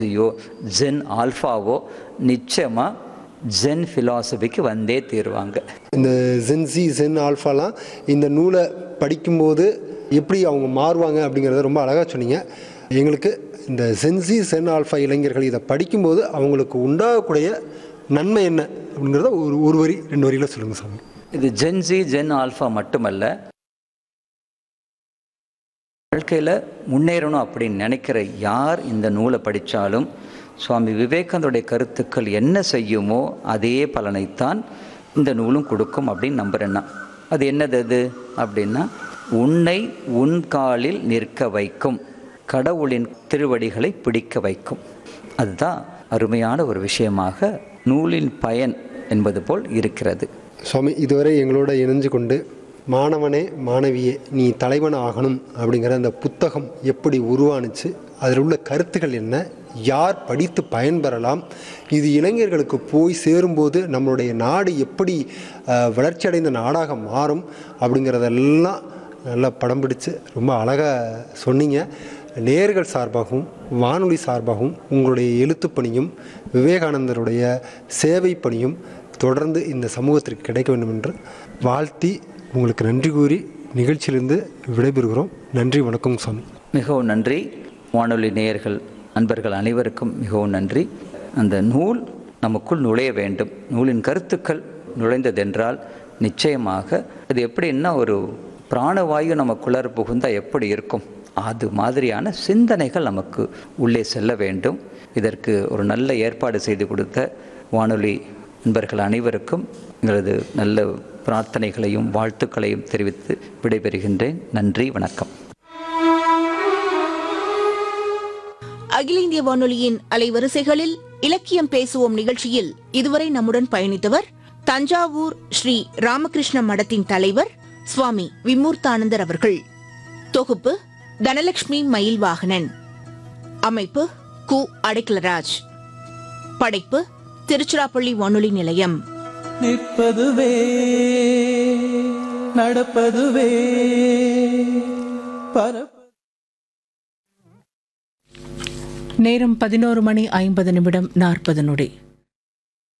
யோ gen ஆல்ஃபாவோ நிச்சயமாக gen ஃபிலாசபிக்கு வந்தே தீருவாங்க இந்த gen Z gen ஆல்ஃபாலாம் இந்த நூலை படிக்கும்போது எப்படி அவங்க மாறுவாங்க அப்படிங்கிறத ரொம்ப அழகாக சொன்னீங்க எங்களுக்கு இந்த ஜென்சி ஜென் ஆல்ஃபா இளைஞர்கள் இதை படிக்கும்போது அவங்களுக்கு உண்டாகக்கூடிய நன்மை என்ன அப்படிங்கிறத ஒரு ஒரு வரி ரெண்டு வரியில் சொல்லுங்கள் சாமி இது ஜென்சி ஜென் ஆல்ஃபா மட்டுமல்ல வாழ்க்கையில் முன்னேறணும் அப்படின்னு நினைக்கிற யார் இந்த நூலை படித்தாலும் சுவாமி விவேகானந்தருடைய கருத்துக்கள் என்ன செய்யுமோ அதே பலனைத்தான் இந்த நூலும் கொடுக்கும் அப்படின்னு நம்புறேன்னா அது என்னது அது அப்படின்னா உன்னை உன் காலில் நிற்க வைக்கும் கடவுளின் திருவடிகளை பிடிக்க வைக்கும் அதுதான் அருமையான ஒரு விஷயமாக நூலின் பயன் என்பது போல் இருக்கிறது சுவாமி இதுவரை எங்களோட இணைஞ்சு கொண்டு மாணவனே மாணவியே நீ தலைவன் ஆகணும் அப்படிங்கிற அந்த புத்தகம் எப்படி உருவானுச்சு அதில் உள்ள கருத்துக்கள் என்ன யார் படித்து பயன்பெறலாம் இது இளைஞர்களுக்கு போய் சேரும்போது நம்மளுடைய நாடு எப்படி அஹ், வளர்ச்சியடைந்த நாடாக மாறும் அப்படிங்கிறதெல்லாம் நல்லா படம் பிடிச்சு ரொம்ப அழகாக சொன்னீங்க நேர்கள் சார்பாகவும் வானொலி சார்பாகவும் உங்களுடைய எழுத்துப் பணியும் விவேகானந்தருடைய சேவை பணியும் தொடர்ந்து இந்த சமூகத்திற்கு கிடைக்க வேண்டும் என்று வாழ்த்தி உங்களுக்கு நன்றி கூறி நிகழ்ச்சியிலிருந்து விடைபெறுகிறோம் நன்றி வணக்கம் சுவாமி மிகவும் நன்றி வானொலி நேயர்கள் நண்பர்கள் அனைவருக்கும் மிகவும் நன்றி அந்த நூல் நமக்குள் நுழைய வேண்டும் நூலின் கருத்துக்கள் நுழைந்ததென்றால் நிச்சயமாக அது எப்படின்னா ஒரு பிராணவாயு நமக்குள்ளார புகுந்தால் எப்படி இருக்கும் அது மாதிரியான சிந்தனைகள் நமக்கு உள்ளே செல்ல வேண்டும் இதற்கு ஒரு நல்ல ஏற்பாடு செய்து கொடுத்த வானொலி நண்பர்கள் அனைவருக்கும் எங்களது நல்ல பிரார்த்தனைகளையும் வாழ்த்துக்களையும் தெரிவித்து விடைபெறுகின்றேன் நன்றி வணக்கம் அகில இந்திய வானொலியின் அலைவரிசைகளில் இலக்கியம் பேசுவோம் நிகழ்ச்சியில் இதுவரை நம்முடன் பயணித்தவர் தஞ்சாவூர் ஸ்ரீ ராமகிருஷ்ண மடத்தின் தலைவர் சுவாமி விமூர்த்தானந்தர் அவர்கள் தொகுப்பு தனலட்சுமி மயில்வாகனன் அமைப்பு கு அடைக்கலராஜ் படைப்பு திருச்சிராப்பள்ளி வானொலி நிலையம் நிற்பதுவே நடப்பதுவே பரப்ப நேரம் பதினோரு மணி ஐம்பது நிமிடம் நாற்பது நொடி